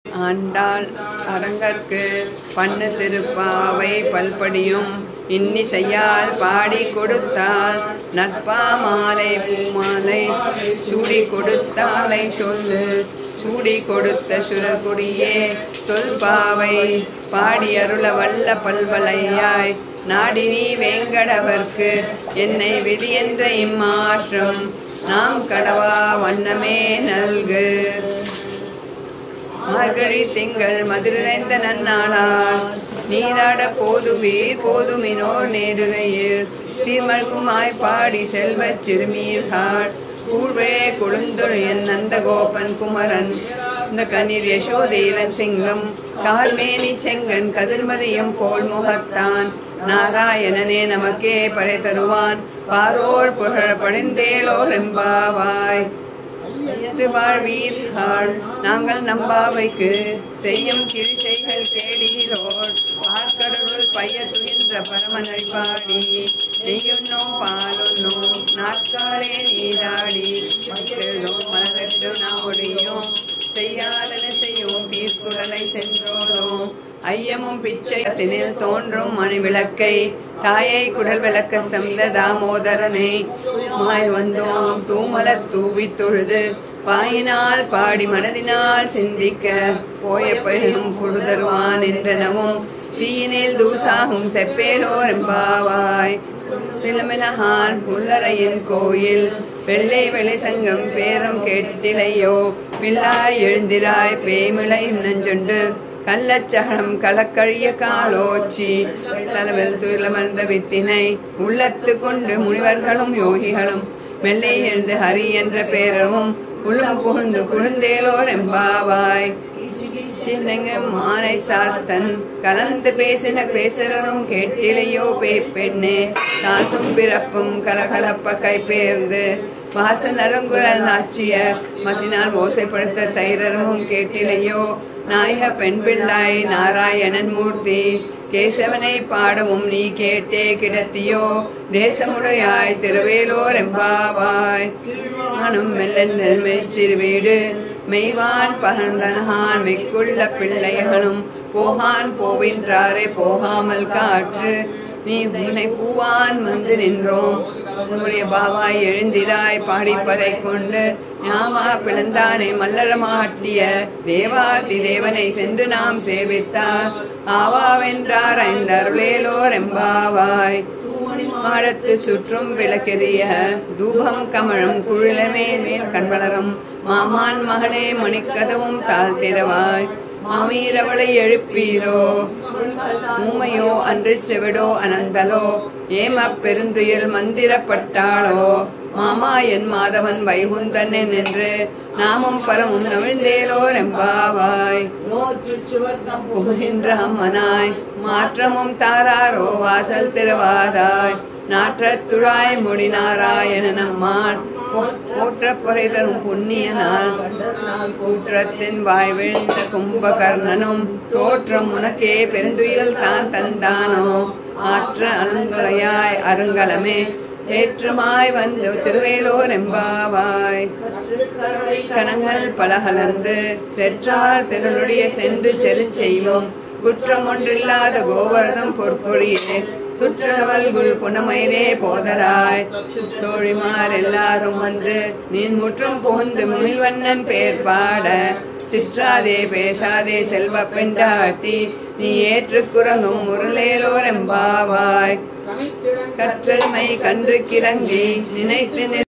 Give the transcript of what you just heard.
ஆண்டாள் அரங்கற்கு பண்ணு திருப்பாவை பல்படியும் இன்னிசையால் பாடி கொடுத்தாள் நற்பா மாலை பூமாலை சூடி கொடுத்தாலை சொல்லு சூடி கொடுத்த சுரகுடியே தொல்பாவை பாடி அருள வல்ல பல்வளையாய் நாடினி வேங்கடவர்க்கு என்னை விதி என்ற இம்மாற்றம் நாம் கடவா வண்ணமே நல்கு மார்கழி திங்கள் மதுரைந்த நன்னாளால் நீராட போதுவீர் போதுமினோர் நேருரையில் சீர்மல்குமாய் பாடி செல்வச் சிறுமீர்கள் பூர்வே கொழுந்தொழ் என் நந்தகோபன் குமரன் இந்த கண்ணீர் யசோதீலன் சிங்கம் கார்மேனி செங்கன் கதிர்மதியம் போல் முகத்தான் நாராயணனே நமக்கே பறை தருவான் பாரோர் புகழ படிந்தேலோர் எம்பாவாய் ஐயத்து வாழ்வீர்கள் நாங்கள் நம்பாவைக்கு செய்யும் கிரிசைகள் கேளீரோர் பார்க்கடவுள் பைய துயின்ற பரமனை பாடி நெய்யுண்ணோம் பாலுண்ணோம் நாட்காலே நீராடி மக்களும் மலரட்டு நாமுடியும் செய்யாதன செய்யும் பீர்க்குடலை சென்றோதும் ஐயமும் பிச்சையத்தினில் தோன்றும் மணி விளக்கை தாயை குடல் விளக்க சென்ற தாமோதரனை மாய் வந்தோம் தூமலர் தூவி தொழுது பாயினால் பாடி மனதினால் சிந்திக்க போய பயனும் பொழுதருவான் என்றனவும் தீயினில் தூசாகும் செப்பேலோர் எம்பாவாய் சிலமினஹான் புல்லறையின் கோயில் வெள்ளை வெளி சங்கம் பேரம் கேட்டிலையோ வில்லாய் எழுந்திராய் பேமிளை நஞ்சொண்டு கள்ளச்சகடம் கலக்கழிய காலோச்சி தலைவில் துயிலமர்ந்த வித்தினை உள்ளத்து கொண்டு முனிவர்களும் யோகிகளும் மெல்லை எழுந்து ஹரி என்ற பேரவும் உளம் புகுந்து குழுந்தேலோர் எம்பாவாய் மானை சாத்தன் கலந்து பேசின பேசுறரும் கேட்டிலையோ பே பெண்ணே தாத்தும் பிறப்பும் கலகலப்ப கைப்பேர்ந்து வாச நரங்குல நாச்சிய மத்தினால் ஓசைப்படுத்த தைரரும் கேட்டிலையோ நாயக பெண் பிள்ளாய் நாராயணன் மூர்த்தி கேசவனை பாடவும் நீ கேட்டே கிடத்தியோ தேசமுடையாய் திருவேலோர் எம்பாவாய் நானும் மெல்லென்று சிறு வீடு மெய்வான் பகந்தனகான் மிக்குள்ள பிள்ளைகளும் போகான் போவின்றாரே போகாமல் காற்று நீ உன்னை பூவான் வந்து நின்றோம் உன்னுடைய பாவாய் எழுந்திராய் பாடிப்பதை கொண்டு ஞாமா பிளந்தானை மல்லரமாட்டிய தேவாதி தேவனை சென்று நாம் சேவித்தார் ஆவாவென்றார் ஐந்து அருளேலோர் எம்பாவாய் மாடத்து சுற்றும் விளக்கெரிய தூபம் கமழும் குழிலமே மேல் கண்வளரும் மாமான் மகளே மணிக்கதவும் தாழ்த்திரவாய் மாமீரவளை எழுப்பீரோ ஊமையோ அன்று செவிடோ அனந்தலோ ஏம பெருந்துயில் மந்திரப்பட்டாளோ மாமா என் மாதவன் வைகுந்தன் என்று நாமும் பரமும் நவிழ்ந்தேலோர் எம்பாவாய் புகுகின்ற அம்மனாய் மாற்றமும் தாராரோ வாசல் திறவாதாய் நாற்றத்துழாய் முடி நாராயணன் அம்மான் போற்ற பொறை தரும் புண்ணியனால் கூற்றத்தின் வாய் விழுந்த கும்பகர்ணனும் தோற்றம் உனக்கே பெருந்துயில் தான் தந்தானோ ஆற்ற அலந்துளையாய் அருங்கலமே ஏற்றுமாய் வந்து திருவேலோர் எம்பாவாய் கணங்கள் பலகலந்து செற்றார் திருளுடைய சென்று செரு செய்யும் குற்றம் ஒன்றில்லாத கோவர்தம் பொற்பொழியே சுற்றவல்குள் புனமயிரே போதராய் தோழிமார் எல்லாரும் வந்து நீன் முற்றும் புகுந்து முனில்வண்ணன் பேர் பாட சிற்றாதே பேசாதே செல்வ பெண்டாட்டி நீ ஏற்று குரங்கும் முரளேலோர் எம்பாவாய் கற்றமை கன்று கிறங்கி நினைத்து